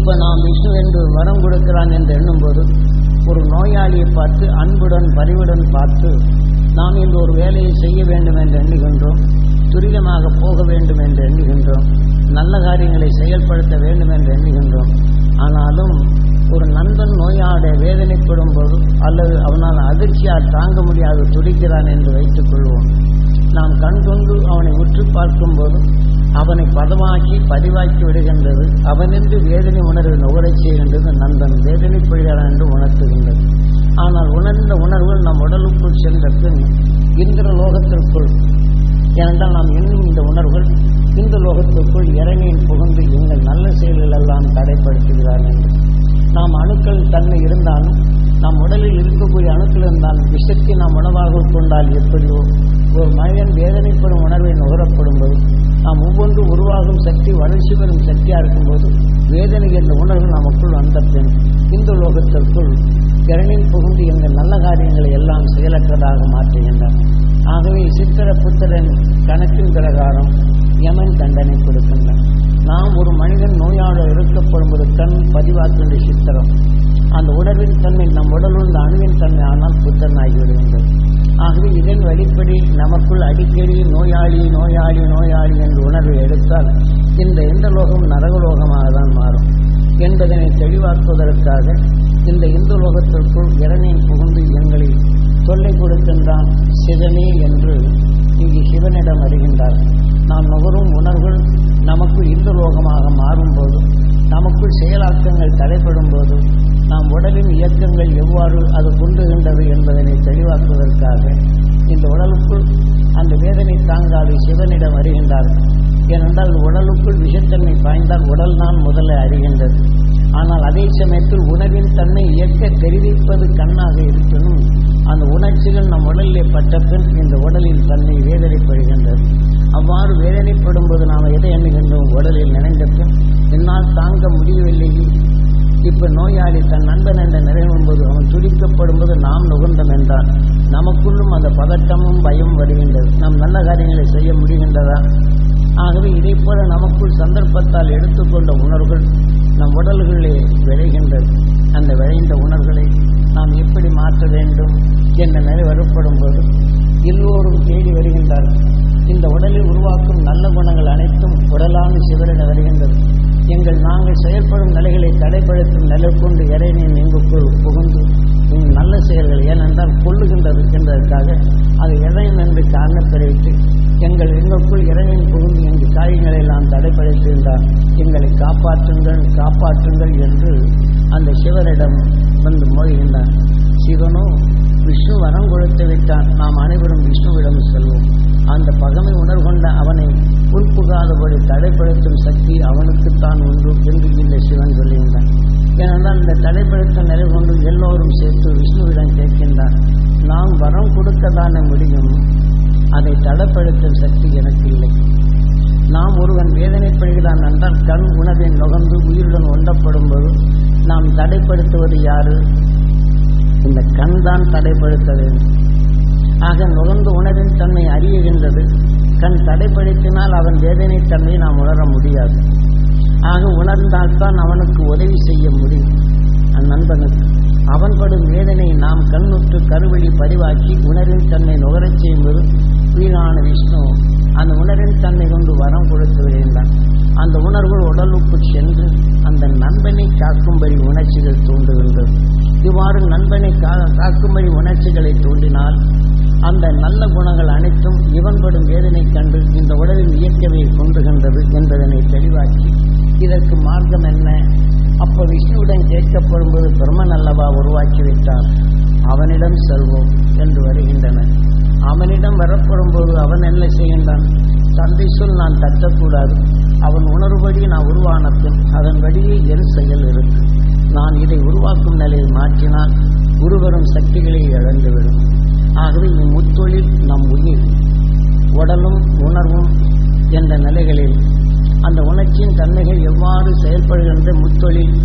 இப்போ நாம் விஷ்ணு என்று வரம் கொடுக்கிறான் என்று எண்ணும்போது ஒரு நோயாளியை பார்த்து அன்புடன் பரிவுடன் பார்த்து நாம் இன்று ஒரு வேலையை செய்ய வேண்டும் என்று எண்ணுகின்றோம் துரிதமாக போக வேண்டும் என்று எண்ணுகின்றோம் நல்ல காரியங்களை செயல்படுத்த வேண்டும் என்று எண்ணுகின்றோம் ஆனாலும் ஒரு நண்பன் நோயாட வேதனைப்படும் போது அல்லது அவனால் அதிர்ச்சியால் தாங்க முடியாது துடிக்கிறான் என்று வைத்துக் கொள்வோம் நாம் கண் கொண்டு அவனை உற்று பார்க்கும்போது அவனை பதமாக்கி பதிவாக்கி விடுகின்றது அவனின்று வேதனை உணர்வை நுகரச் செய்கின்றது நண்பன் வேதனைப்படுகிறான் என்று உணர்த்துகின்றது ஆனால் உணர்ந்த உணர்வுகள் நம் உடலுக்குள் சென்ற பின் இந்திர லோகத்திற்குள் ஏனென்றால் நாம் எண்ணும் இந்த உணர்வுகள் இந்த லோகத்திற்குள் இறங்கியின் புகுந்து எங்கள் நல்ல செயல்கள் எல்லாம் தடைப்படுத்துகிறார் என்று நாம் அணுக்கள் தன்மை இருந்தாலும் நம் உடலில் இருக்கக்கூடிய அணுக்கள் இருந்தாலும் விஷத்தை நாம் உணவாக கொண்டால் எப்படியோ ஒரு மனிதன் வேதனைப்படும் உணர்வை நுகரப்படும் போது நாம் ஒவ்வொன்று உருவாகும் சக்தி வளர்ச்சி பெறும் சக்தியாக இருக்கும்போது வேதனை என்ற உணர்வு நமக்குள் வந்த பின் இந்த லோகத்திற்குள் இறனில் புகுந்து எங்கள் நல்ல காரியங்களை எல்லாம் செயலற்றதாக மாற்றுகின்றார் ஆகவே சித்திர புத்திரன் கணக்கின் பிரகாரம் யமன் தண்டனை கொடுக்கின்றான் நாம் ஒரு மனிதன் நோயாளர் இருக்கப்படும் ஒரு கண் பதிவாக்கின்ற சித்திரம் அந்த உணர்வின் தன்மை நம் உடலுள்ள அணுவின் தன்மை ஆனால் புத்தனாகி விடுகின்றது ஆகவே இதன் வழிப்படி நமக்குள் அடிக்கடி நோயாளி நோயாளி நோயாளி என்ற உணர்வை எடுத்தால் இந்த எந்த லோகம் நரகலோகமாக தான் மாறும் என்பதனை தெளிவாக்குவதற்காக இந்த இந்து லோகத்திற்குள் இறனில் புகுந்து எங்களை தொல்லை கொடுக்கின்றான் சிவனே என்று இங்கு சிவனிடம் அறிகின்றார் நாம் நுகரும் உணர்வுகள் நமக்கு இந்து லோகமாக மாறும்போது நமக்குள் செயலாக்கங்கள் தடைப்படும் போது நாம் உடலின் இயக்கங்கள் எவ்வாறு அது குண்டுகின்றது என்பதனை தெளிவாக்குவதற்காக இந்த உடலுக்குள் அந்த வேதனை தாங்காது சிவனிடம் அறிகின்றார் ஏனென்றால் உடலுக்குள் விஷத்தன்மை பாய்ந்தால் உடல் தான் முதல்ல அறிகின்றது ஆனால் அதே சமயத்தில் உணவின் தன்மை இயக்க தெரிவிப்பது கண்ணாக இருக்கணும் அந்த உணர்ச்சிகள் நம் உடலிலே பட்ட பின் இந்த உடலின் தன்மை வேதனைப்படுகின்றது அவ்வாறு வேதனைப்படும் போது நாம் எதை எண்ணுகின்றோம் உடலில் நினைந்த பின் என்னால் தாங்க முடியவில்லையே இப்ப நோயாளி தன் நண்பன் என்ற நிறைவும் போது அவன் துடிக்கப்படும் போது நாம் நுகர்ந்தோம் என்றால் நமக்குள்ளும் அந்த பதட்டமும் பயம் வருகின்றது நாம் நல்ல காரியங்களை செய்ய முடிகின்றதா ஆகவே இதை போல நமக்குள் சந்தர்ப்பத்தால் எடுத்துக்கொண்ட உணர்வுகள் நம் உடல்களிலே விளைகின்றது அந்த விளைந்த உணர்வுகளை நாம் எப்படி மாற்ற வேண்டும் என்ற நிலை வரப்படும் போது எல்லோரும் தேடி வருகின்றார்கள் இந்த உடலில் உருவாக்கும் நல்ல குணங்கள் அனைத்தும் உடலான சிவரிட வருகின்றது எங்கள் நாங்கள் செயல்படும் நிலைகளை தடைப்படுத்தும் நிலை கொண்டு இறைவனின் எங்குக்குள் புகுந்து உங்கள் நல்ல செயல்கள் ஏனென்றால் கொள்ளுகின்றது என்பதற்காக அது இறைவன் என்று காரணம் தெரிவித்து எங்கள் எங்களுக்குள் இறைவன் புகுந்து எங்கள் காரியங்களை எல்லாம் தடைப்படுத்தியிருந்தார் எங்களை காப்பாற்றுங்கள் காப்பாற்றுங்கள் என்று அந்த சிவரிடம் வந்து மோதுகின்றார் சிவனோ விஷ்ணு வரம் கொடுத்து விட்டான் நாம் அனைவரும் விஷ்ணுவிடம் செல்வோம் அந்த பகமை உணர்கொண்ட அவனை உள்புகாதபடி தடைப்படுத்தும் சக்தி அவனுக்குத்தான் உண்டு என்று இந்த சிவன் சொல்லுகின்றான் ஏனென்றால் இந்த தடைப்படுத்தும் நிலை கொண்டு எல்லோரும் சேர்த்து விஷ்ணுவிடம் கேட்கின்றான் நாம் வரம் கொடுக்கத்தானே முடியும் அதை தடைப்படுத்தும் சக்தி எனக்கு இல்லை நாம் ஒருவன் வேதனைப்படுகிறான் என்றால் கண் உணவின் நுகர்ந்து உயிருடன் ஒன்றப்படும் போது நாம் தடைப்படுத்துவது யாரு இந்த கண் தான் தடைப்படுத்த வேண்டும் ஆக நுகர்ந்து உணவின் தன்மை அறியுகின்றது கண் தடைப்படுத்தினால் அவன் வேதனை தன்மை நாம் உணர முடியாது ஆக உணர்ந்தால்தான் அவனுக்கு உதவி செய்ய முடியும் அந்நண்பனுக்கு அவன் படும் வேதனை நாம் கண்ணுற்று கருவழி பதிவாக்கி உணரின் தன்மை நுகரச் செய்யும்போது வீணான விஷ்ணு அந்த உணரின் தன்மை கொண்டு வரம் கொடுத்து விடுகின்றான் அந்த உணர்வுகள் உடலுக்கு சென்று அந்த நண்பனை காக்கும்படி உணர்ச்சிகள் தூண்டுகின்றது இவ்வாறு நண்பனை கா- காக்கும்படி உணர்ச்சிகளை தூண்டினால் அந்த நல்ல குணங்கள் அனைத்தும் இவன் படும் வேதனை கண்டு இந்த உடலின் இயக்கவை கொண்டுகின்றது என்பதனை தெளிவாக்கி இதற்கு மார்க்கம் என்ன அப்ப விஷ்ணுவுடன் கேட்கப்படும்போது பிரம்மன் அல்லவா உருவாக்கி விட்டான் அவனிடம் செல்வோம் என்று வருகின்றனர் அவனிடம் வரப்படும் போது அவன் என்ன செய்கின்றான் தந்தை சொல் நான் தட்டக்கூடாது அவன் உணர்வுபடி நான் உருவான பின் அதன்படியே என் செயல் இருக்கு நான் இதை உருவாக்கும் நிலையை மாற்றினால் உருவரும் சக்திகளை இழந்துவிடும் ஆகவே இம்முத்தொழில் நம் உயிர் உடலும் உணர்வும் என்ற நிலைகளில் அந்த உணர்ச்சியின் தன்மைகள் எவ்வாறு செயல்படுகின்ற முத்தொழில் இந்த உடல்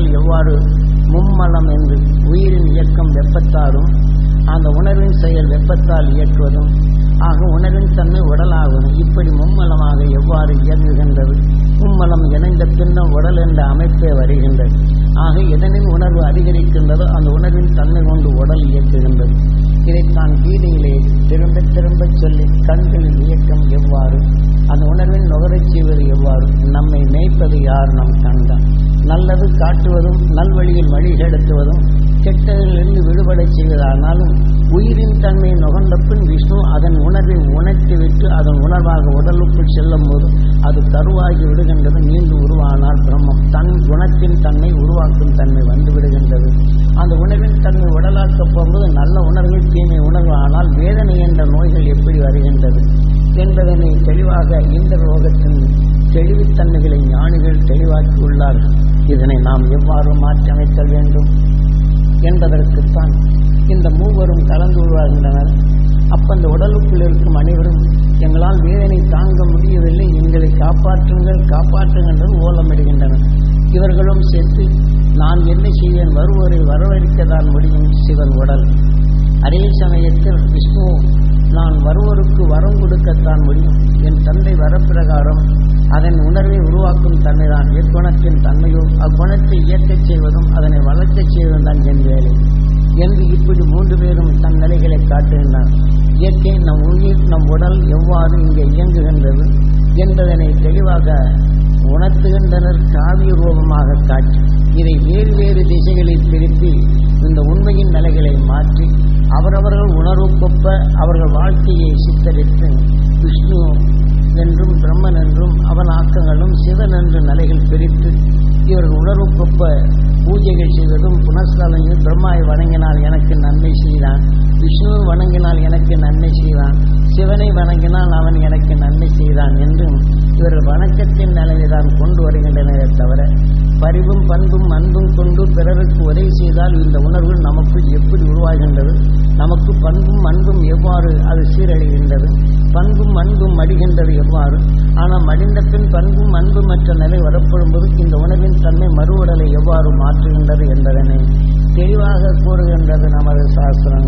உடல் எவ்வாறு மும்மலம் என்று உயிரின் இயக்கம் வெப்பத்தாலும் அந்த உணர்வின் செயல் வெப்பத்தால் இயக்குவதும் ஆக உணர்வின் தன்மை உடலாகுவதும் இப்படி மும்மலமாக எவ்வாறு இயங்குகின்றது மும்மலம் இணைந்த பின்னம் உடல் என்ற அமைப்பே வருகின்றது ஆக எதனின் உணர்வு அதிகரிக்கின்றதோ அந்த உணர்வின் தன்மை கொண்டு உடல் இயக்குகின்றது இதைத்தான் கீதையிலே திரும்ப திரும்ப சொல்லி கண்களின் இயக்கம் எவ்வாறு அந்த உணர்வின் நுகரச் செய்வது எவ்வாறு நம்மை மேய்ப்பது யார் நம் கண்தான் நல்லது காட்டுவதும் நல்வழியில் வழிகெடுத்துவதும் கெட்டதிலிருந்து விடுபடச் செய்வதானாலும் உயிரின் தன்மையை நுகர்ந்த பின் விஷ்ணு அதன் உணர்வை உணர்த்திவிட்டு அதன் உணர்வாக உடலுக்குள் செல்லும் போது அது கருவாகி விடுகின்றது மீண்டும் உருவானால் பிரம்மம் தன் குணத்தின் தன்மை உருவாக்கும் தன்மை வந்து விடுகின்றது அந்த உணர்வின் தன்மை உடலாக்கப் போகும்போது நல்ல உணர்வுகள் தீமை உணர்வு ஆனால் வேதனை என்ற நோய்கள் எப்படி வருகின்றது என்பதனை தெளிவாக இந்த ரோகத்தின் தெளிவுத்தன்மைகளை ஞானிகள் தெளிவாக்கியுள்ளார்கள் இதனை நாம் எவ்வாறு மாற்றியமைத்தல் வேண்டும் என்பதற்குத்தான் இந்த மூவரும் கலந்து உருவாகின்றனர் அப்ப அந்த உடலுக்குள் இருக்கும் அனைவரும் எங்களால் வேதனை தாங்க முடியவில்லை எங்களை காப்பாற்றுங்கள் காப்பாற்றுங்கள் என்று ஓலமிடுகின்றனர் இவர்களும் சேர்த்து நான் என்ன செய்வேன் வருவோரை வரவழைக்கத்தான் முடியும் சிவன் உடல் அதே சமயத்தில் விஷ்ணு நான் வருவோருக்கு வரம் கொடுக்கத்தான் முடியும் என் தந்தை வரப்பிரகாரம் அதன் உணர்வை உருவாக்கும் தன்மைதான் எக்குணத்தின் தன்மையோ அக்குணத்தை இயக்கச் செய்வதும் அதனை வளர்க்கச் செய்வதும் தான் என் வேலை என்று இப்படி மூன்று பேரும் தன் நிலைகளை காட்டுகின்றனர் இயற்கை நம் உயிர் நம் உடல் எவ்வாறு இங்கே இயங்குகின்றது என்பதனை தெளிவாக உணர்த்துகின்றனர் காவிய ரூபமாக காட்டி இதை வேறு வேறு திசைகளில் திருப்பி இந்த உண்மையின் நிலைகளை மாற்றி அவரவர்கள் உணர்வுக்கொப்ப அவர்கள் வாழ்க்கையை சித்தரித்து விஷ்ணு என்றும் பிரம்மன் என்றும் அவன் ஆக்கங்களும் சிவன் என்ற நிலைகள் பிரித்து இவர்கள் உணர்வுக்கொப்ப பூஜைகள் செய்வதும் புனஸ்தலையும் பிரம்மாவை வணங்கினால் எனக்கு நன்மை செய்தான் விஷ்ணுவை வணங்கினால் எனக்கு நன்மை செய்தான் சிவனை வணங்கினால் அவன் எனக்கு நன்மை செய்தான் என்றும் இவர்கள் வணக்கத்தின் நிலையை தான் கொண்டு வருகின்றனரே தவிர பரிவும் பண்பும் அன்பும் கொண்டு பிறருக்கு உதவி செய்தால் இந்த உணர்வு நமக்குள் எப்படி உருவாகின்றது நமக்கு பண்பும் அன்பும் எவ்வாறு அது சீரழிகின்றது பண்பும் அன்பும் மடிகின்றது எவ்வாறு ஆனால் மடிந்த பின் பண்பும் அன்பும் மற்ற நிலை வரப்படும்போது இந்த உணவின் தன்மை மறு உடலை எவ்வாறு மாற்றுகின்றது என்பதனை தெளிவாக கூறுகின்றது நமது சாஸ்திரம்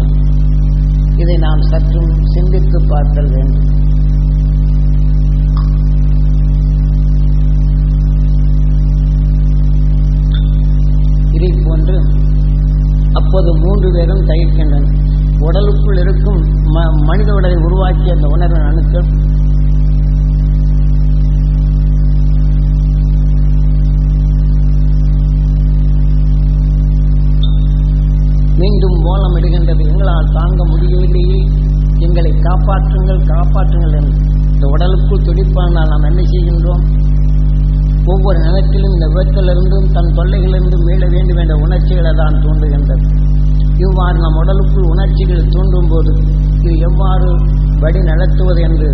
இதை நாம் சற்றும் சிந்தித்து பார்த்தல் வேண்டும் இதை போன்று அப்போது மூன்று பேரும் தயிர்க்கின்றனர் உடலுக்குள் இருக்கும் ம- மனித உடலை உருவாக்கிய அந்த உணர்வின் அணுக்கள் மீண்டும் ஓலமிடுகின்றது எங்களால் தாங்க முடியவில்லையே எங்களை காப்பாற்றுங்கள் காப்பாற்றுங்கள் என்று இந்த உடலுக்குள் துடிப்பானால் நாம் என்ன செய்கின்றோம் ஒவ்வொரு நிலத்திலும் இந்த விபத்திலிருந்தும் தன் தொல்லைகளிலிருந்தும் மீள வேண்டும் என்ற உணர்ச்சிகளை தான் தூண்டுகின்றது இவ்வாறு நம் உடலுக்குள் உணர்ச்சிகள் தூண்டும் போது இது எவ்வாறு வழி நடத்துவது என்று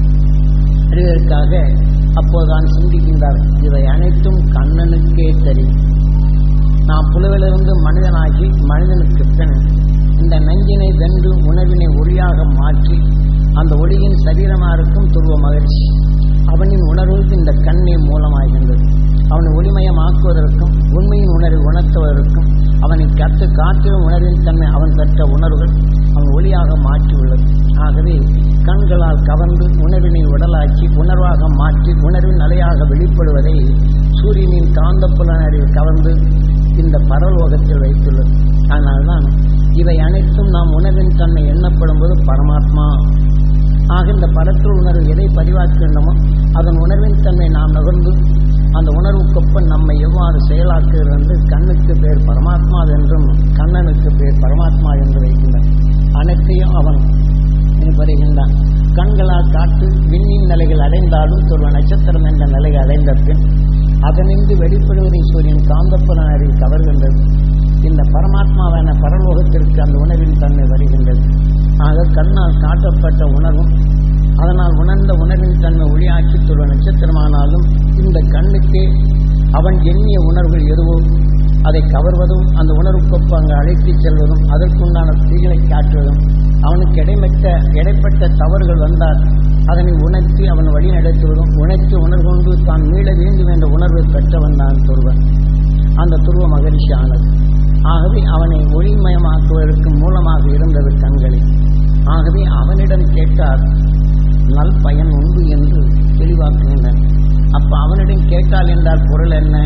அறிவதற்காக அப்போதுதான் சிந்திக்கின்றார் இவை அனைத்தும் கண்ணனுக்கே தெரியும் நாம் புழுவிலிருந்து மனிதனாகி மனிதனுக்கு பின் இந்த நஞ்சினை வென்று உணவினை ஒளியாக மாற்றி அந்த ஒளியின் சரீரமாக இருக்கும் துருவ மகிழ்ச்சி அவனின் உணர்வுக்கு இந்த கண்ணீர் மூலமாகின்றது அவனை ஒளிமயமாக்குவதற்கும் உண்மையின் உணர்வை உணர்த்துவதற்கும் அவனை கற்று காற்றிடும் உணர்வின் தன்மை அவன் பெற்ற உணர்வுகள் அவன் ஒளியாக மாற்றியுள்ளது ஆகவே கண்களால் கவர்ந்து உணர்வினை உடலாக்கி உணர்வாக மாற்றி உணர்வின் நிலையாக வெளிப்படுவதை சூரியனின் காந்தப்புலனறிவு கவர்ந்து இந்த பரலோகத்தில் வைத்துள்ளது அதனால்தான் இவை அனைத்தும் நாம் உணர்வின் தன்மை எண்ணப்படும் போது பரமாத்மா ஆக இந்த பரத்துள் உணர்வு எதை பதிவாக்குகின்றமோ அதன் உணர்வின் தன்மை நாம் நகர்ந்து அந்த உணர்வுக்கொப்ப நம்மை எவ்வாறு செயலாக்குகிறது என்று கண்ணுக்கு பேர் பரமாத்மா என்றும் கண்ணனுக்கு பேர் பரமாத்மா என்று வைக்கின்றான் அனைத்தையும் அவன் வருகின்றான் கண்களால் காட்டு விண்ணின் நிலைகள் அடைந்தாலும் துருவ நட்சத்திரம் என்ற நிலை அடைந்த பின் அதனின்று வெளிப்படுவதை சூரியன் காந்தப்புலன் அறிவு கவர்கின்றது இந்த பரமாத்மாவான பரலோகத்திற்கு அந்த உணர்வின் தன்மை வருகின்றது ஆக கண்ணால் காட்டப்பட்ட உணர்வும் அதனால் உணர்ந்த உணர்வின் தன்மை ஒளியாக்கி துருவ நட்சத்திரமானாலும் இந்த கண்ணுக்கே அவன் எண்ணிய உணர்வுகள் எதுவோ அதை கவர்வதும் அந்த உணர்வுக்கொப்பு அங்கு அழைத்துச் செல்வதும் அதற்குண்டான தீகளை காட்டுவதும் அவனுக்கு இடைப்பட்ட இடைப்பட்ட தவறுகள் வந்தால் அதனை உணர்த்தி அவன் வழி நடத்துவதும் உணர்த்தி உணர்கொண்டு தான் மீள வேண்டும் என்ற உணர்வை பெற்றவன் தான் துருவன் அந்த துருவ மகிழ்ச்சியானது ஆகவே அவனை ஒளிமயமாக்குவதற்கு மூலமாக இருந்தது கண்களில் ஆகவே அவனிடம் கேட்டார் நல் பயன் உண்டு என்று தெளிவாக்குகின்றனர் அப்ப அவனிடம் கேட்டால் என்றால் பொருள் என்ன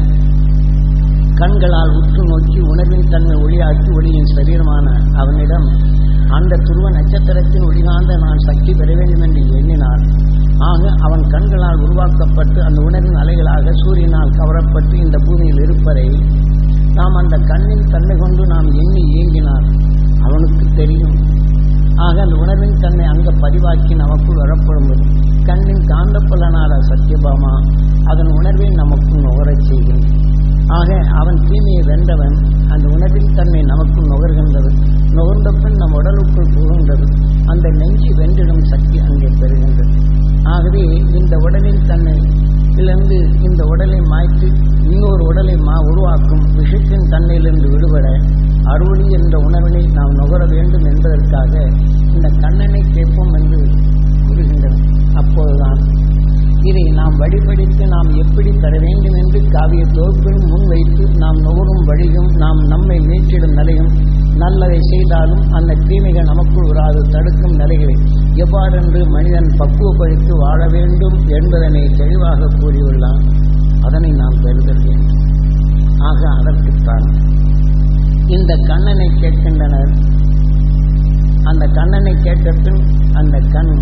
கண்களால் உற்று நோக்கி உணர்வின் தன்மை ஒளியாக்கி ஒளியின் சரீரமான அவனிடம் அந்த துருவ நட்சத்திரத்தின் ஒளிகாந்த நான் சக்தி பெற வேண்டும் என்று எண்ணினார் ஆக அவன் கண்களால் உருவாக்கப்பட்டு அந்த உணர்வின் அலைகளாக சூரியனால் கவரப்பட்டு இந்த பூமியில் இருப்பதை நாம் அந்த கண்ணின் தன்மை கொண்டு நாம் எண்ணி இயங்கினார் அவனுக்கு தெரியும் ஆக அந்த உணர்வின் தன்மை அங்க பதிவாக்கி நமக்குள் வரப்படும்போது கண்ணின் காந்தப்புலனான சத்தியபாமா அதன் உணர்வை நமக்குள் நுகரச் செய்கின்றது ஆக அவன் தீமையை வென்றவன் அந்த உணர்வின் தன்மை நமக்குள் நுகர்கின்றது நுகர்ந்த பின் நம் உடலுக்குள் புகுகின்றது அந்த நெஞ்சு வென்றிடும் சக்தி அங்கே பெறுகின்றது ஆகவே இந்த உடலின் தன்மை இதிலிருந்து இந்த உடலை மாய்த்து இன்னொரு உடலை மா உருவாக்கும் விஷத்தின் தன்மையிலிருந்து விடுபட அருளி என்ற உணர்வினை நாம் நுகர வேண்டும் என்பதற்காக இந்த கண்ணனை கேட்போம் என்று கூறுகின்றனர் அப்போதுதான் இதை நாம் வழிபடித்து நாம் எப்படி பெற வேண்டும் என்று காவிய தொகுப்பில் முன்வைத்து நாம் நுகரும் வழியும் நாம் நம்மை மீட்டிடும் நிலையும் நல்லதை செய்தாலும் அந்த தீமைகள் நமக்குள் வராது தடுக்கும் நிலைகளை எவ்வாறென்று மனிதன் பக்குவப்படுத்தி வாழ வேண்டும் என்பதனை தெளிவாக கூறியுள்ளான் அதனை நாம் பெறுதல் வேண்டும் ஆக அதற்குத்தான் இந்த கண்ணனை கேட்கின்றனர் அந்த கண்ணனை கேட்ட பின் அந்த கண்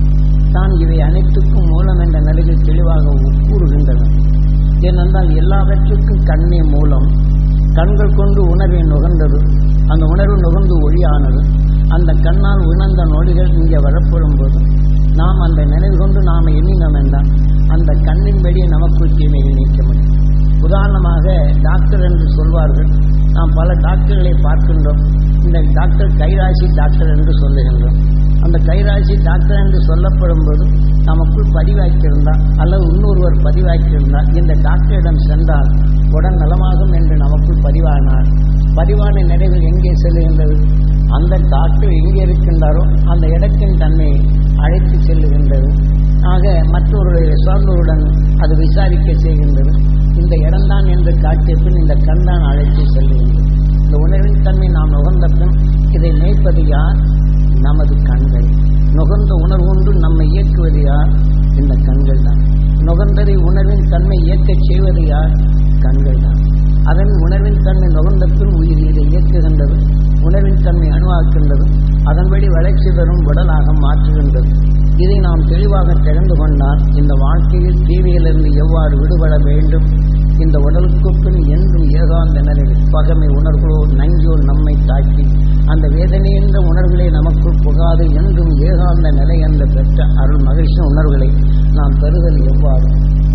தான் இவை அனைத்துக்கும் மூலம் என்ற நிலையில் தெளிவாக கூறுகின்றன ஏனென்றால் எல்லாவற்றுக்கும் கண்ணே மூலம் கண்கள் கொண்டு உணர்வை நுகர்ந்தது அந்த உணர்வு நுகர்ந்து ஒளியானது அந்த கண்ணால் உணர்ந்த நொடிகள் இங்கே வரப்படும் போது நாம் அந்த நினைவு கொண்டு நாம் எண்ணினோம் என்றால் அந்த கண்ணின் வெளியே நமக்குள் தீமையை நீக்க முடியும் உதாரணமாக டாக்டர் என்று சொல்வார்கள் நாம் பல டாக்டர்களை பார்க்கின்றோம் இந்த டாக்டர் கைராசி டாக்டர் என்று சொல்லுகின்றோம் அந்த கைராசி டாக்டர் என்று சொல்லப்படும் போது நமக்குள் பதிவாக்கியிருந்தால் அல்லது இன்னொருவர் பதிவாக்கியிருந்தால் இந்த டாக்டரிடம் சென்றால் உடன் நலமாகும் என்று நமக்குள் பதிவானார் பதிவான நிலைகள் எங்கே செல்லுகின்றது அந்த டாக்டர் எங்கே இருக்கின்றாரோ அந்த இடத்தின் தன்மை அழைத்து செல்லுகின்றது ஆக மற்றொருடைய சார்ந்தோருடன் அது விசாரிக்க செய்கின்றது இந்த இடம்தான் என்று காட்டிய பின் இந்த கண்தான் அழைத்து செல்லுகின்றது இந்த உணர்வின் தன்மை நாம் நுகர்ந்த பின் இதை மேய்ப்பது யார் நமது கண்கள் நுகர்ந்த உணர்வுண்டு நம்மை இயக்குவது யார் இந்த கண்கள் தான் நுகர்ந்ததை உணர்வின் தன்மை இயக்கச் செய்வது யார் கண்கள் தான் அதன் உணர்வின் தன்மை நுகர்ந்த பின் உயிர் இதை இயக்குகின்றது உணர்வின் தன்மை அணுவாக்குகின்றது அதன்படி வளர்ச்சி பெறும் உடலாக மாற்றுகின்றது இதை நாம் தெளிவாக தெரிந்து கொண்டால் இந்த வாழ்க்கையில் தீவியிலிருந்து எவ்வாறு விடுபட வேண்டும் இந்த உடலுக்கு பின் என்றும் ஏகாந்த நிலையில் பகமை உணர்வுகளோ நஞ்சோ நம்மை தாக்கி அந்த வேதனை என்ற உணர்வுகளை நமக்குள் புகாது என்றும் ஏகாந்த நிலை என்ற பெற்ற அருள் மகிழ்ச்சி உணர்வுகளை நாம் பெறுதல் எவ்வாறு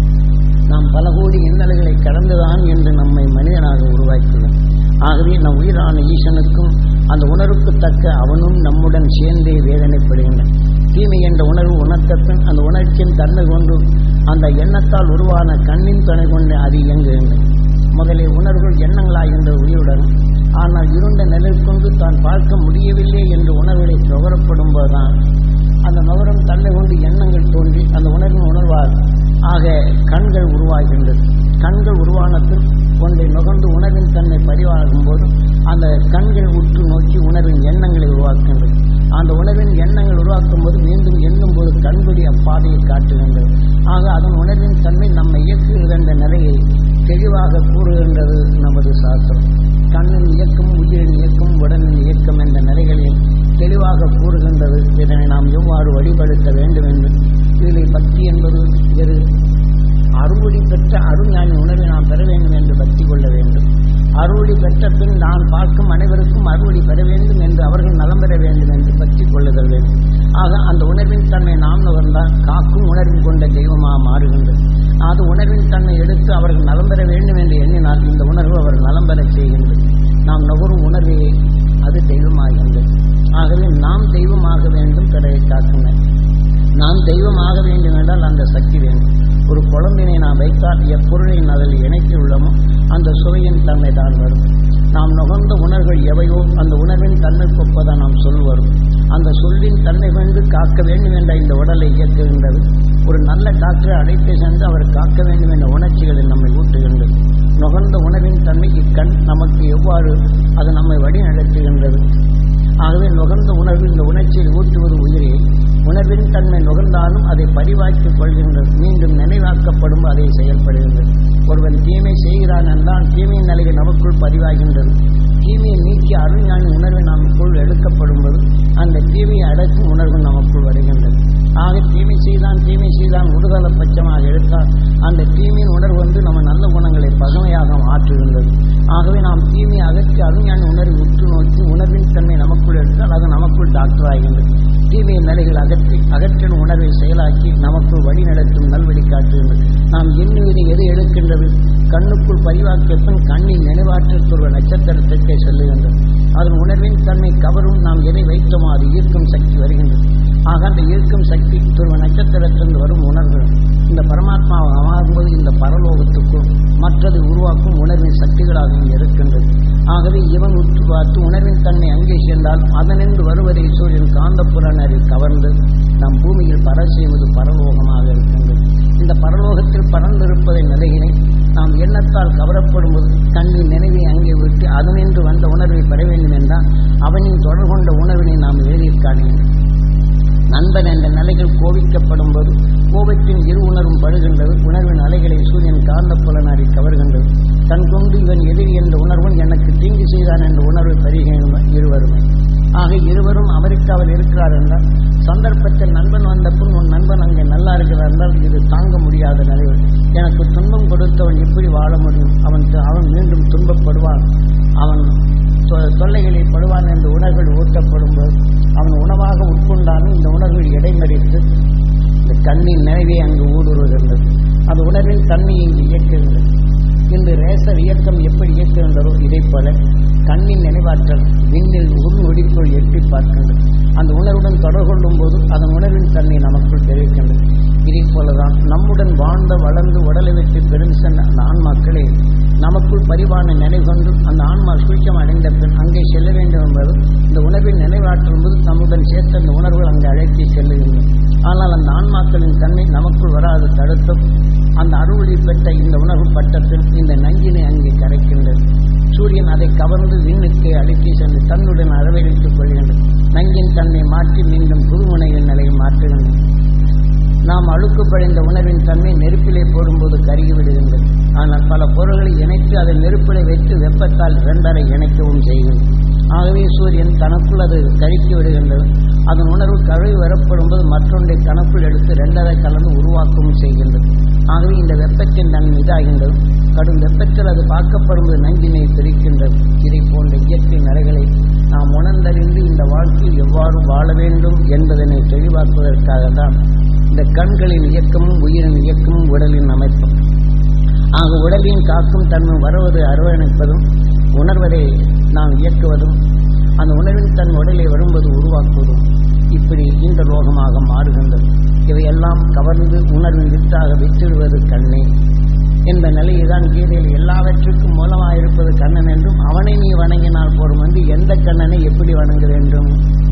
நாம் பல கோடி இன்னல்களை கடந்துதான் என்று நம்மை மனிதனாக உருவாக்கியுள்ளோம் ஆகவே நம் உயிரான ஈசனுக்கும் அந்த உணர்வுக்கு தக்க அவனும் நம்முடன் சேர்ந்தே வேதனைப்படுகின்றன தீமை என்ற உணர்வு உணர்த்த பின் அந்த உணர்ச்சியின் தன்மை கொண்டு அந்த எண்ணத்தால் உருவான கண்ணின் துணை கொண்டு அது இயங்குகின்றன முதலில் உணர்வுகள் எண்ணங்களாகின்ற உயிருடன் ஆனால் இருண்ட நிலை கொண்டு தான் பார்க்க முடியவில்லை என்ற உணர்வுகளை நுகரப்படும் போதுதான் அந்த நுகரம் தன்னை கொண்டு எண்ணங்கள் தோன்றி அந்த உணர்வின் உணர்வால் ஆக கண்கள் உருவாகின்றது கண்கள் உருவானத்தில் ஒன்றை நுகர்ந்து உணர்வின் தன்மை பதிவாகும் போது அந்த கண்கள் உற்று நோக்கி உணர்வின் எண்ணங்களை உருவாக்குகின்றது அந்த உணர்வின் எண்ணங்கள் உருவாக்கும் போது மீண்டும் எண்ணும் போது கண்படி அப்பாதையை காட்டுகின்றது ஆக அதன் உணர்வின் தன்மை நம்மை இயக்குகின்ற நிலையை தெளிவாக கூறுகின்றது நமது சாஸ்திரம் கண்ணின் இயக்கம் உயிரின் இயக்கம் உடலின் இயக்கம் என்ற நிலைகளில் தெளிவாக கூறுகின்றது இதனை நாம் எவ்வாறு வழிபடுத்த வேண்டும் என்று இதில் பக்தி என்பது எது அறுவழி பெற்ற அருஞானி உணர்வை நாம் பெற வேண்டும் என்று பக்தி கொள்ள வேண்டும் அறுவழி பெற்ற பின் நான் பார்க்கும் அனைவருக்கும் அறுவழி பெற வேண்டும் என்று அவர்கள் நலம் பெற வேண்டும் என்று பக்தி கொள்ளுதல் வேண்டும் ஆக அந்த உணர்வின் தன்மை நாம் நுகர்ந்தால் காக்கும் உணர்வில் கொண்ட தெய்வமாக மாறுகின்றது அது உணர்வின் தன்மை எடுத்து அவர்கள் நலம் பெற வேண்டும் என்று எண்ணினால் இந்த உணர்வு அவர் நலம் பெற செய்கின்றது நாம் நுகரும் உணர்வே அது தெய்வமாகின்றது ஆகவே நாம் தெய்வமாக வேண்டும் பிறரை காக்குங்கள் நாம் தெய்வமாக வேண்டும் என்றால் அந்த சக்தி வேண்டும் ஒரு குழம்பினை நாம் வைத்தால் எப்பொருளை அதில் இணைத்துள்ளோமோ அந்த சுவையின் தன்மை தான் வரும் நாம் நுகர்ந்த உணர்வுகள் எவையோ அந்த உணர்வின் தன்மைக்கொப்பதான் நாம் சொல் வரும் அந்த சொல்லின் தன்மை கொண்டு காக்க வேண்டும் என்ற இந்த உடலை இயக்குகின்றது ஒரு நல்ல டாக்டரை அழைத்து சென்று அவர் காக்க வேண்டும் என்ற உணர்ச்சிகளை நம்மை ஊட்டுகின்றது நுகர்ந்த உணர்வின் தன்மை கண் நமக்கு எவ்வாறு அது நம்மை வழி நடத்துகின்றது ஆகவே நுகர்ந்த உணர்வு இந்த உணர்ச்சியை ஊற்றுவது உயிரே உணர்வின் தன்மை நுகர்ந்தாலும் அதை பதிவாக்கிக் கொள்கின்றது மீண்டும் நினைவாக்கப்படும் அதை செயல்படுகின்றது ஒருவன் தீமை செய்கிறான் என்றால் தீமையின் நிலையை நமக்குள் பதிவாகின்றது தீமையை நீக்கி அருஞானி உணர்வு நமக்குள் எடுக்கப்படும் போது அந்த தீமையை அடக்கும் உணர்வு நமக்குள் வருகின்றது ஆக தீமை செய்தான் தீமை செய்தான் உடுதல பட்சமாக எடுத்தால் அந்த தீமையின் உணர்வு வந்து நம்ம நல்ல குணங்களை பசுமையாக மாற்றுகின்றது ஆகவே நாம் தீமையை அகற்றி அருஞானி உணர்வை உற்று நோக்கி உணர்வின் தன்மை நமக்குள் எடுத்தால் அது நமக்குள் டாக்டர் ஆகின்றது தீமையின் நிலைகள் அகற்றி அகற்றின் உணர்வை செயலாக்கி நமக்குள் வழி நடத்தும் நல்வழி காட்டுகின்றது நாம் எண்ணுவதை எது எடுக்கின்றது கண்ணுக்குள் பதிவாக்கிய பின் கண்ணின் நினைவாற்றத்துள்ள நட்சத்திரத்திற்கே செல்லுகின்றது அதன் உணர்வின் தன்மை கவரும் நாம் எதை வைத்தோமோ அது ஈர்க்கும் சக்தி வருகின்றது ஆக அந்த ஈர்க்கும் சக்தி துருவ நட்சத்திரத்திலிருந்து வரும் உணர்வுகள் இந்த பரமாத்மாவை ஆகும்போது இந்த பரலோகத்துக்கும் மற்றது உருவாக்கும் உணர்வின் சக்திகளாக இங்கே இருக்கின்றது ஆகவே இவன் உற்று பார்த்து உணர்வின் தன்மை அங்கே சென்றால் அதனின்று வருவதை சூரியன் காந்தப்புலனரில் கவர்ந்து நம் பூமியில் பர செய்வது பரலோகமாக இருக்கின்றது இந்த பரலோகத்தில் பறந்திருப்பதை நிலையினை நாம் எண்ணத்தால் கவரப்படும்போது கண்ணின் நினைவை அங்கே விட்டு அதனின்று வந்த உணர்வை பெற வேண்டும் என்றால் அவனின் தொடர்பு கொண்ட உணர்வினை நாம் எளிதில் காண வேண்டும் நண்பன் என்ற நிலைகள் கோபிக்கப்படும் போது கோபத்தின் இரு உணர்வும் படுகின்றது உணர்வின் அலைகளை சூரியன் காந்த புலனாரி கவர்கின்றது தன் கொண்டு இவன் எதிரி என்ற உணர்வும் எனக்கு தீங்கு செய்தான் என்ற உணர்வை பெறுகின்ற இருவருமே ஆக இருவரும் அமெரிக்காவில் இருக்கிறார் என்றால் சந்தர்ப்பத்தில் நண்பன் வந்த பின் உன் நண்பன் அங்கே நல்லா இருக்கிறார் என்றால் இது தாங்க முடியாத நிலையில் எனக்கு துன்பம் கொடுத்தவன் எப்படி வாழ முடியும் அவன் அவன் மீண்டும் துன்பப்படுவான் அவன் தொல்லைகளில் படுவான் என்ற உணர்வுகள் ஊட்டப்படும் போது அவன் உணவாக உட்கொண்டாலும் இந்த உணர்வுகள் இடைமறித்து இந்த கண்ணின் நிறைவே அங்கு ஊடுருவுகின்றது அந்த உணர்வின் தன்மையை இங்கு இயக்குகின்றது இன்று ரேசர் இயக்கம் எப்படி இயக்குகின்றதோ இதை போல கண்ணின் நினைவாற்றல் விண்ணில் உள் நொடிக்குள் எட்டி பார்க்கின்றது அந்த உணர்வுடன் தொடர்பு கொள்ளும் போது அதன் உணர்வின் தன்மை நமக்குள் தெரிவிக்கின்றது இதே போலதான் நம்முடன் வாழ்ந்த வளர்ந்து உடலை வைத்து பெரும் சென்ற அந்த ஆன்மாக்களே நமக்குள் பரிவான நினைவு கொண்டு அந்த ஆன்மா சூழ்ச்சம் அடைந்த பின் அங்கே செல்ல வேண்டும் என்பது இந்த உணர்வின் நினைவாற்றும் போது நம்முடன் சேர்த்த அந்த உணர்வுகள் அங்கே அழைத்து செல்லுகின்றன ஆனால் அந்த ஆன்மாக்களின் தன்மை நமக்குள் வராது தடுத்தும் அந்த அருளை பெற்ற இந்த உணர்வு பட்டத்தில் இந்த நஞ்சினை அங்கே கரைக்கின்றது சூரியன் அதை கவர்ந்து விண்ணுக்கு அழைத்து சென்று தன்னுடன் அரவணைத்துக் கொள்கின்றது நஞ்சின் தன்னை மாற்றி மீண்டும் புதுமுனையின் நிலையை மாற்றுகின்றது நாம் அழுக்கு படைந்த உணர்வின் தன்மை நெருப்பிலே போடும்போது கருகி விடுகின்றது ஆனால் பல பொருள்களை இணைத்து அதை நெருப்பிலை வைத்து வெப்பத்தால் இரண்டரை இணைக்கவும் செய்கின்றது ஆகவே சூரியன் தனக்குள் அது கருக்கி விடுகின்றது அதன் உணர்வு கழுவி வரப்படும் போது மற்றொன்றை தனக்குள் எடுத்து இரண்டரை கலந்து உருவாக்கவும் செய்கின்றது ஆகவே இந்த வெப்பத்தின் தன்மை இதாகின்றது கடும் வெப்பத்தில் அது பார்க்கப்படும் போது நஞ்சினை பிரிக்கின்றது இதை போன்ற இயற்கை நிலைகளை நாம் உணர்ந்தறிந்து இந்த வாழ்க்கையில் எவ்வாறு வாழ வேண்டும் என்பதனை தெளிவாக்குவதற்காக தான் இந்த கண்களின் இயக்கமும் உயிரின் இயக்கமும் உடலின் அமைப்பும் ஆக உடலின் காக்கும் தன்மை வருவது அரவணைப்பதும் உணர்வதை நாம் இயக்குவதும் அந்த உணர்வின் தன் உடலை வரும்போது உருவாக்குவதும் இப்படி இந்த லோகமாக மாறுகின்றது இவையெல்லாம் கவர்ந்து உணர்வின் வித்தாக வித்திடுவது கண்ணே என்ற நிலையில்தான் கீதையில் எல்லாவற்றுக்கும் மூலமாக இருப்பது கண்ணன் என்றும் அவனை நீ வணங்கினால் போரும் வந்து எந்த கண்ணனை எப்படி வணங்க வேண்டும்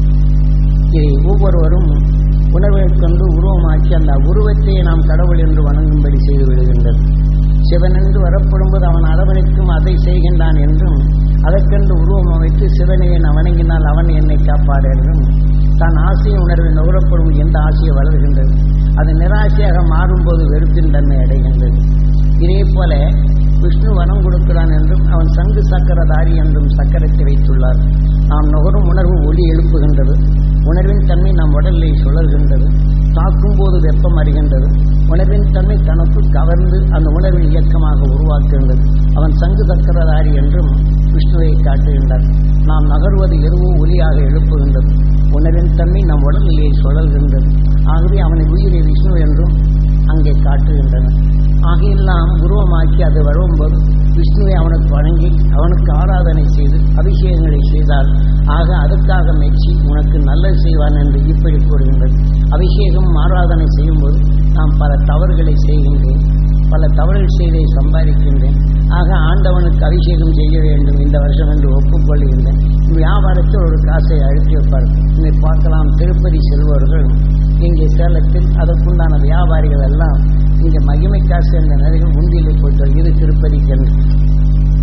இதை ஒவ்வொருவரும் உணர்வை கொண்டு உருவமாக்கி அந்த உருவத்தையே நாம் கடவுள் என்று வணங்கும்படி செய்து விடுகின்றது சிவன் என்று வரப்படும்போது அவன் அரவணைக்கும் அதை செய்கின்றான் என்றும் அதற்கென்று உருவம் அமைத்து சிவனையை நான் வணங்கினால் அவன் என்னை காப்பாடு என்றும் தான் ஆசையை உணர்வை நுகரப்படும் எந்த ஆசையை வளர்கின்றது அது நிராசையாக மாறும்போது வெறுப்பின் தன்மை அடைகின்றது இதே போல விஷ்ணு வனம் கொடுக்கிறான் என்றும் அவன் சங்கு சக்கரதாரி என்றும் சக்கரத்தை வைத்துள்ளார் நாம் நுகரும் உணர்வு ஒளி எழுப்புகின்றது உணர்வின் தன்மை நம் உடலில் சுழல்கின்றது தாக்கும் போது வெப்பம் அறிகின்றது உணர்வின் தன்மை தனக்கு கவர்ந்து அந்த உணர்வின் இயக்கமாக உருவாக்குகின்றது அவன் சங்கு சக்கரதாரி என்றும் விஷ்ணுவை காட்டுகின்றார் நாம் நகர்வது எதுவோ ஒலியாக எழுப்புகின்றது உணர்வின் தன்மை நம் உடலிலே சுழல்கின்றது ஆகவே அவனை உயிரை விஷ்ணு என்றும் அங்கே காட்டுகின்றனர் ஆகையெல்லாம் உருவமாக்கி அது வரும்போது விஷ்ணுவை அவனுக்கு வணங்கி அவனுக்கு ஆராதனை செய்து அபிஷேகங்களை செய்தால் ஆக அதற்காக மெச்சி உனக்கு நல்லது செய்வான் என்று இப்படி கூறுகின்றது அபிஷேகம் ஆராதனை செய்யும்போது நாம் பல தவறுகளை செய்கின்றேன் பல தவறுகள் செய்தை சம்பாதிக்கின்றேன் ஆக ஆண்டவனுக்கு அபிஷேகம் செய்ய வேண்டும் இந்த வருஷம் என்று ஒப்புக்கொள்கின்றேன் வியாபாரத்தில் ஒரு காசை அழுத்தி வைப்பார் இதை பார்க்கலாம் திருப்பதி செல்வர்கள் இங்கே சேலத்தில் அதற்குண்டான வியாபாரிகள் எல்லாம் இங்கே மகிமை காசு என்ற நிலையில் உண்டியில் போட்டு இது திருப்பதிக்கு என்று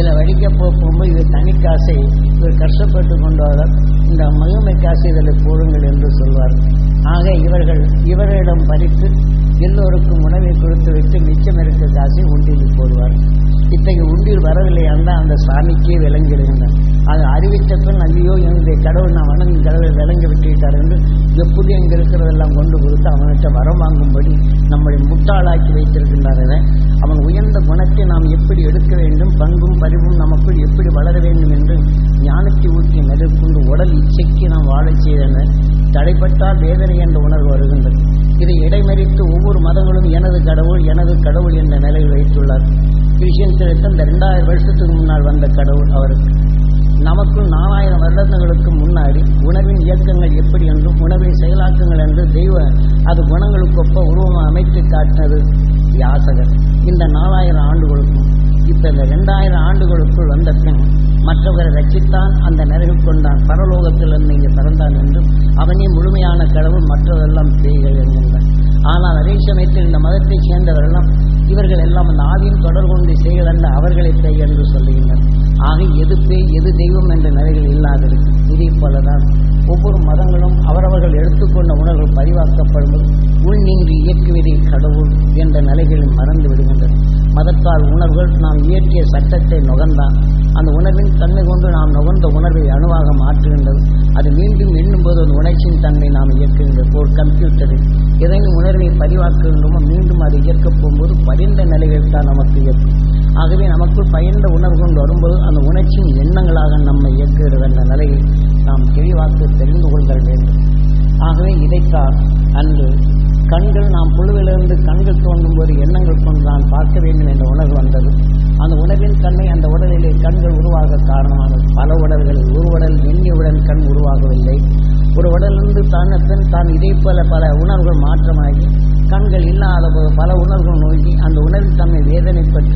இதில் வடிக்க போகும்போது இது தனி காசை இவர் கஷ்டப்பட்டு கொண்டவர் இந்த மகிமை காசை இதில் போடுங்கள் என்று சொல்வார் ஆக இவர்கள் இவரிடம் பறித்து எல்லோருக்கும் உணவை கொடுத்து வைத்து மிச்சம் இருக்க காசை உண்டியில் போடுவார் இத்தகைய உண்டியில் வரவில்லை என்றால் அந்த சாமிக்கே விளங்கிடுகின்றன அது அறிவித்த பின் ஐயோ என்னுடைய கடவுள் நான் வணங்கும் கடவுளை விளங்கி விட்டுவிட்டார் என்று எப்படி எங்க இருக்கிறதெல்லாம் கொண்டு கொடுத்து அவன்கிட்ட வரம் வாங்கும்படி நம்மளை முட்டாளாக்கி வைத்திருக்கின்றார்கள் அவன் உயர்ந்த குணத்தை நாம் எப்படி எடுக்க வேண்டும் பண்பும் பரிவும் நமக்குள் எப்படி வளர வேண்டும் என்று ஞானத்தை ஊற்றி மேற்கொண்டு உடல் இச்சைக்கு நாம் வாழச் செய்தன தடைப்பட்டால் வேதனை என்ற உணர்வு வருகின்றது இதை இடைமறித்து ஒவ்வொரு மதங்களும் எனது கடவுள் எனது கடவுள் என்ற நிலையில் வைத்துள்ளார் கிறிஸ்டியன்ஸிற்கு இந்த ரெண்டாயிரம் வருஷத்துக்கு முன்னால் வந்த கடவுள் அவருக்கு நமக்குள் நாலாயிரம் வருடங்களுக்கு முன்னாடி உணவின் இயக்கங்கள் எப்படி என்றும் உணவின் செயலாக்கங்கள் என்று தெய்வ அது குணங்களுக்கொப்ப உருவம் அமைத்து காட்டினது யாசகர் இந்த நாலாயிரம் ஆண்டுகளுக்கும் இப்ப இந்த ரெண்டாயிரம் ஆண்டுகளுக்குள் வந்த பின் மற்றவரை ரட்சித்தான் அந்த நிறைவு கொண்டான் பரலோகத்திலிருந்து இங்கே பிறந்தான் என்றும் அவனே முழுமையான கடவுள் மற்றதெல்லாம் பேய்கள் என்கின்றான் ஆனால் அதே சமயத்தில் இந்த மதத்தைச் சேர்ந்தவரெல்லாம் இவர்கள் எல்லாம் அந்த ஆவியின் தொடர்பு கொண்டு செய்வதல்ல அவர்களை பேய் என்று சொல்லுகின்றனர் ஆக எது பேய் எது தெய்வம் என்ற நிலைகள் இல்லாதிருக்கு இதே போலதான் ஒவ்வொரு மதங்களும் அவரவர்கள் எடுத்துக்கொண்ட உணர்வுகள் பதிவாக்கப்படும்போது உள் நின்று இயக்குவதே கடவுள் என்ற நிலைகளில் மறந்து விடுகின்றன மதத்தால் உணர்வுகள் நாம் இயற்றிய சட்டத்தை நுகர்ந்தான் அந்த உணர்வின் தன்மை கொண்டு நாம் நுகர்ந்த உணர்வை அணுவாக மாற்றுகின்றது அது மீண்டும் எண்ணும்போது அந்த உணர்ச்சியின் தன்மை நாம் இயக்குகின்றது ஒரு கம்ப்யூட்டரில் எதனையும் உணர்வை பதிவாக்குகின்றோமோ மீண்டும் அதை இயக்கப் போகும்போது பதிந்த நிலைகள் தான் நமக்கு இயக்கும் ஆகவே நமக்குள் பயந்த உணர்வு கொண்டு வரும்போது அந்த உணர்ச்சியின் எண்ணங்களாக நம்மை இயக்குகிறது என்ற நிலையை நாம் தெளிவாக்க தெரிந்து கொள்தல் வேண்டும் ஆகவே இதைத்தான் அன்று கண்கள் நாம் புழுவிலிருந்து கண்கள் தோன்றும் போது எண்ணங்கள் கொண்டு நான் பார்க்க வேண்டும் என்ற உணர்வு வந்தது அந்த உணர்வின் தன்மை அந்த உடலிலே கண்கள் உருவாக காரணமானது பல உடல்களில் ஒரு உடல் எண்ணியவுடன் கண் உருவாகவில்லை ஒரு உடலிருந்து தானத்தன் தான் இதே போல பல உணர்வுகள் மாற்றமாகி கண்கள் இல்லாத போது பல உணர்வுகள் நோக்கி அந்த உணர்வின் தன்மை வேதனைப்பட்டு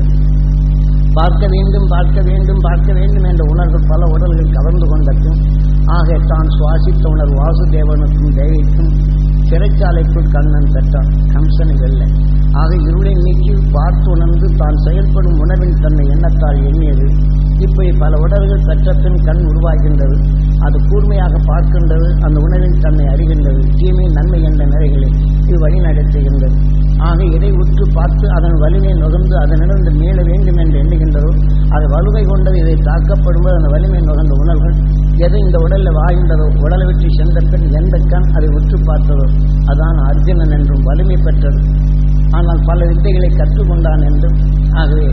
பார்க்க வேண்டும் பார்க்க வேண்டும் பார்க்க வேண்டும் என்ற உணர்வு பல உடல்கள் கவர்ந்து கொண்டதும் ஆக தான் சுவாசித்த உணர்வு வாசுதேவனுக்கும் தேவிக்கும் சிறைச்சாலைக்குள் கண்ணன் பெற்றான் கம்சனை வெல்ல ஆக இருளை நீக்கி பார்த்து உணர்ந்து தான் செயல்படும் உணர்வின் தன்னை எண்ணத்தால் எண்ணியது இப்படி பல உடல்கள் பெற்ற பின் கண் உருவாகின்றது அது கூர்மையாக பார்க்கின்றது அந்த உணர்வின் தன்னை அறிகின்றது தீமை நன்மை என்ற நிலைகளை இது வழி நடத்துகின்றது ஆக இதை உற்று பார்த்து அதன் வலிமை நுகர்ந்து அதனிடந்து மீள வேண்டும் என்று எண்ணுகின்றதோ அது வலுவை கொண்டது இதை தாக்கப்படும்போது அந்த வலிமை நுகர்ந்த உணர்வுகள் எது இந்த உடலில் வாகின்றதோ உடலை விட்டு சென்ற பின் எந்த கண் அதை உற்று பார்த்ததோ அதான் அர்ஜுனன் என்றும் வலிமை பெற்றது ஆனால் பல வித்தைகளை கற்றுக்கொண்டான் என்றும் ஆகவே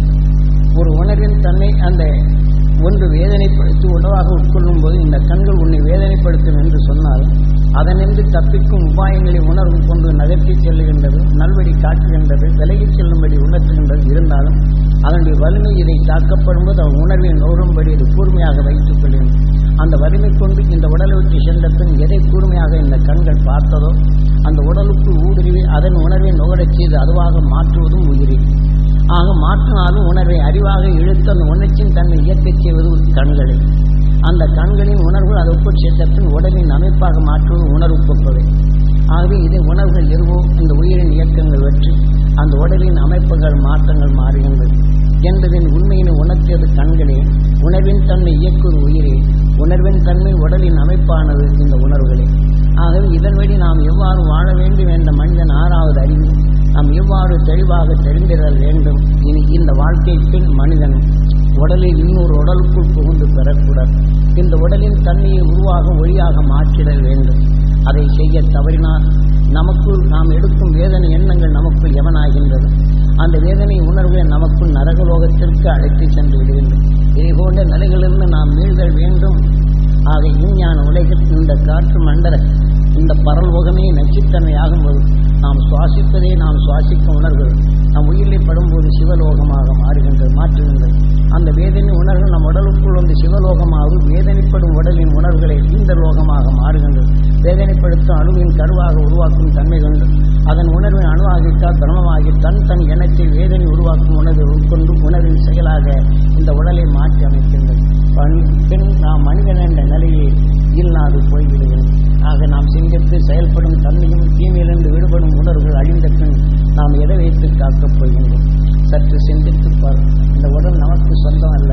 ஒரு உணர்வின் தன்னை அந்த ஒன்று வேதனைப்படுத்தி உணவாக உட்கொள்ளும் போது இந்த கண்கள் உன்னை வேதனைப்படுத்தும் என்று சொன்னால் அதனின்று தப்பிக்கும் உபாயங்களை உணர்வு கொண்டு நகர்த்தி செல்லுகின்றது நல்வழி காட்டுகின்றது விலகிச் செல்லும்படி உணர்த்துகின்றது இருந்தாலும் அதனுடைய வலிமை இதை தாக்கப்படும் போது அவன் உணர்வை நோரும்படி இது கூர்மையாக வைத்துக் கொள்ளும் அந்த வலிமை கொண்டு இந்த உடலை விட்டு சென்ற பின் எதை கூர்மையாக இந்த கண்கள் பார்த்ததோ அந்த உடலுக்குள் ஊடுருவி அதன் உணர்வை நுகரச் செய்து அதுவாக மாற்றுவதும் உயிரி ஆக மாற்றினாலும் உணர்வை அறிவாக இழுத்து அந்த உணர்ச்சியின் தன்னை இயக்கச் செய்வது கண்களை அந்த கண்களின் உணர்வுகள் அதற்குள் சேர்த்த பின் உடலின் அமைப்பாக மாற்றுவது உணர்வு கொப்பவை ஆகவே இதை உணர்வுகள் எதுவோ இந்த உயிரின் இயக்கங்கள் வெற்றி அந்த உடலின் அமைப்புகள் மாற்றங்கள் மாறுகின்றது என்பதின் உண்மையினை உணர்த்தியது கண்களே உணர்வின் தன்மை இயக்குவது உயிரே உணர்வின் தன்மை உடலின் அமைப்பானது இந்த உணர்வுகளே ஆகவே இதன் வழி நாம் எவ்வாறு வாழ வேண்டும் என்ற மனிதன் ஆறாவது அறிவு நாம் எவ்வாறு தெளிவாக தெரிந்திடல் வேண்டும் இனி இந்த வாழ்க்கை பின் மனிதன் உடலில் இன்னொரு உடலுக்குள் புகுந்து பெறக்கூடாது இந்த உடலின் தன்மையை உருவாக ஒளியாக மாற்றிடல் வேண்டும் அதை செய்ய தவறினால் நமக்குள் நாம் எடுக்கும் வேதனை எண்ணங்கள் நமக்குள் எவனாகின்றது அந்த வேதனை உணர்வுகளை நமக்குள் நரகலோகத்திற்கு அழைத்து சென்று விடுகின்றோம் இதை போன்ற நிலைகளிலிருந்து நாம் மீள்தல் வேண்டும் ஆக விஞ்ஞான உலகில் இந்த காற்று மண்டல இந்த பரலோகமே நச்சுத்தன்மை ஆகும்போது நாம் சுவாசிப்பதே நாம் சுவாசிக்கும் உணர்வுகள் நம் உயிரில் படும்போது சிவலோகமாக மாறுகின்றது மாற்றுகின்றது அந்த வேதனை உணர்வு நம் உடலுக்குள் வந்து சிவலோகமாவது வேதனைப்படும் உடலின் உணர்வுகளை இந்த லோகமாக மாறுகின்றது வேதனைப்படுத்தும் அணுவின் கருவாக உருவாக்கும் தன்மை கொண்டு அதன் உணர்வின் அணுவாகிட்டால் பிரமமாகி தன் தன் எண்ணத்தை வேதனை உருவாக்கும் உணர்வை உட்கொண்டு உணர்வின் செயலாக இந்த உடலை மாற்றி அமைக்கின்றது பின் நாம் மனிதன் என்ற நிலையை இல்லாது போய்விடுகிறது ஆக நாம் சிந்தித்து செயல்படும் தன்மையும் தீமையிலிருந்து விடுபடும் உணர்வுகள் அழிந்த பின் நாம் எதை வைத்து காக்கப் போகின்றோம் சற்று சிந்தித்து பார் இந்த உடல் நமக்கு சொந்தம் அல்ல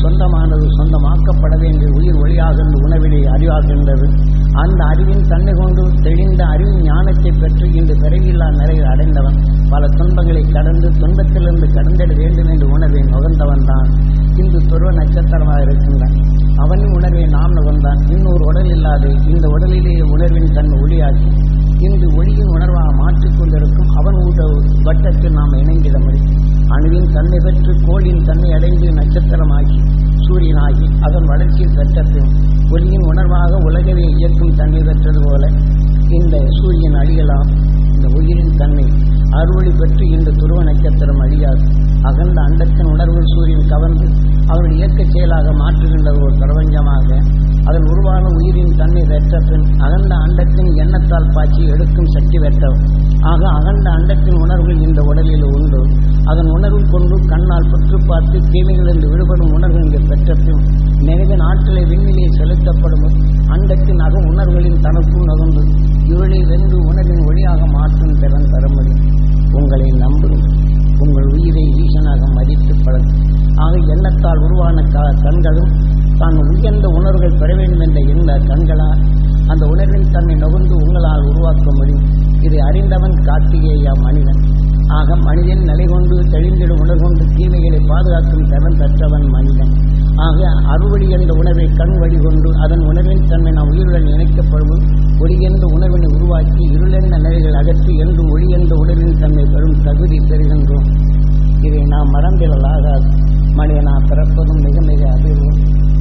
சொந்தமானது சொந்தமாக்கப்பட வேண்டிய உயிர் ஒளியாக இந்த உணவிலே அறிவாகின்றது அந்த அறிவின் தன்னை கொண்டு தெளிந்த அறிவின் ஞானத்தை பெற்று இன்று பிறவில்லா நிலையில் அடைந்தவன் பல துன்பங்களை கடந்து துன்பத்திலிருந்து கடந்திட வேண்டும் என்று உணர்வை நுகர்ந்தவன் தான் இன்று துருவ நட்சத்திரமாக இருக்கின்றான் அவனின் உணர்வை நாம் நுகர்ந்தான் இன்னொரு உடல் இல்லாது இந்த உடலிலேயே உணர்வின் தன்மை ஒளியாகி இன்று ஒளியின் உணர்வாக மாற்றிக்கொண்டிருக்கும் அவன் உள்ள வட்டத்தில் நாம் இணைந்திட முடியும் அணுவின் தன்மை பெற்று கோளின் தன்மை அடைந்து நட்சத்திரமாகி சூரியனாகி அதன் வளர்ச்சியில் பெற்றபின் ஒளியின் உணர்வாக உலகவே இயக்கும் தன்மை பெற்றது போல இந்த சூரியன் அழியலாம் இந்த உயிரின் தன்மை அறுவழி பெற்று இந்த துருவ நட்சத்திரம் அழியாது அகண்ட அண்டத்தின் உணர்வுகள் சூரியன் கவர்ந்து அவருடைய இயக்கச் செயலாக மாற்றுகின்றது ஒரு பிரபஞ்சமாக அதன் உருவான உயிரின் தன்மை பெற்ற பின் அகண்ட அண்டத்தின் எண்ணத்தால் பாய்ச்சி எடுக்கும் சக்தி பெற்றவர் ஆக அகண்ட அண்டத்தின் உணர்வுகள் இந்த உடலில் உண்டு அதன் உணர்வு கொண்டு கண்ணால் பற்று பார்த்து தீமைகளிலிருந்து விடுபடும் உணர்வு இங்கு பெற்ற பின் நினைவின் ஆற்றலை விண்ணிலே செலுத்தப்படும் அண்டத்தின் அக உணர்வுகளின் தனக்கும் நகர்ந்து இருளை வென்று உணர்வின் ஒளியாக மாற்றும் திறன் பெற முடியும் உங்களை நம்புங்கள் உங்கள் உயிரை ஈசனாக மதித்து பழகும் ஆக எண்ணத்தால் உருவான க கண்களும் தான் உயர்ந்த உணர்வுகள் பெற வேண்டும் என்ற எண்ண கண்களால் அந்த உணர்வின் தன்னை நுகர்ந்து உங்களால் உருவாக்க முடியும் இதை அறிந்தவன் கார்த்திகேயா மனிதன் ஆக மனிதன் நிலை கொண்டு தெளிந்திடும் உணர்வு கொண்டு தீமைகளை பாதுகாக்கும் திறன் பெற்றவன் மனிதன் ஆக அறுவழி என்ற உணர்வை கண் வழி கொண்டு அதன் உணர்வின் தன்மை நாம் உயிருடன் இணைக்கப்படும் ஒளி என்ற உணர்வினை உருவாக்கி இருளென்ற நிலைகள் அகற்றி என்றும் ஒளி என்ற உணர்வின் தன்மை பெறும் தகுதி பெறுகின்றோம் இதை நாம் மறந்திடலாகாது மனிதனா பிறப்பதும் மிக மிக அதிர்வும்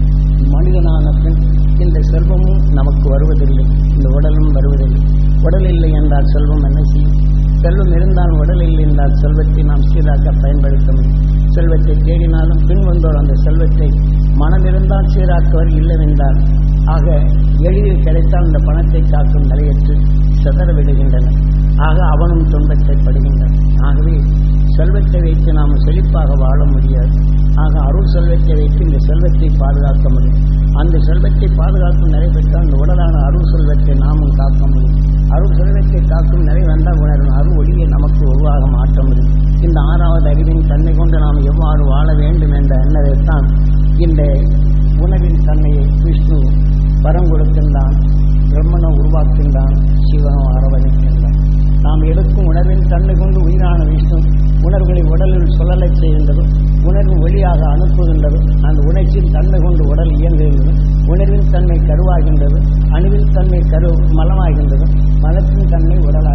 மனிதனான பின் இந்த செல்வமும் நமக்கு வருவதில்லை இந்த உடலும் வருவதில்லை உடல் இல்லை என்றால் செல்வம் என்ன செய்யும் செல்வம் இருந்தால் உடல் இல்லை என்றால் செல்வத்தை நாம் சீராக்க பயன்படுத்த முடியும் செல்வத்தை தேடினாலும் பின் வந்தோர் அந்த செல்வத்தை மனம் இருந்தால் சீராக்குவர் இல்லைவென்றால் ஆக எளிதில் கிடைத்தால் அந்த பணத்தை காக்கும் நிலையற்று சிதற விடுகின்றனர் ஆக அவனும் துன்பத்தை படுகின்றன ஆகவே செல்வத்தை வைத்து நாம் செழிப்பாக வாழ முடியாது ஆக அருள் செல்வத்தை வைத்து இந்த செல்வத்தை பாதுகாக்க முடியும் அந்த செல்வத்தை பாதுகாக்கும் நிலை பெற்றால் அந்த உடலான அருள் செல்வத்தை நாமும் காக்க முடியும் அருள் செல்வத்தை காக்கும் நிலை வந்தால் உணரும் அருள் ஒளியை நமக்கு உருவாக மாற்ற முடியும் இந்த ஆறாவது அறிவின் தன்னை கொண்டு நாம் எவ்வாறு வாழ வேண்டும் என்ற எண்ணத்தைத்தான் இந்த உணவின் தன்மையை விஷ்ணு வரம் கொடுக்கின்றான் பிரம்மனை உருவாக்கின்றான் சிவனும் அரவணைக்கின்றான் நாம் எடுக்கும் உணர்வின் தன்மை கொண்டு உயிரான விஷ்ணு உணர்வுகளை உடலில் சுழலச் செய்கின்றதும் உணர்வு ஒளியாக அனுப்புகின்றது அந்த உணர்ச்சியின் தன்மை கொண்டு உடல் இயங்குகின்றது உணர்வின் தன்மை கருவாகின்றது அணுவின் தன்மை கரு மலமாகின்றது மலத்தின் தன்மை உடலாக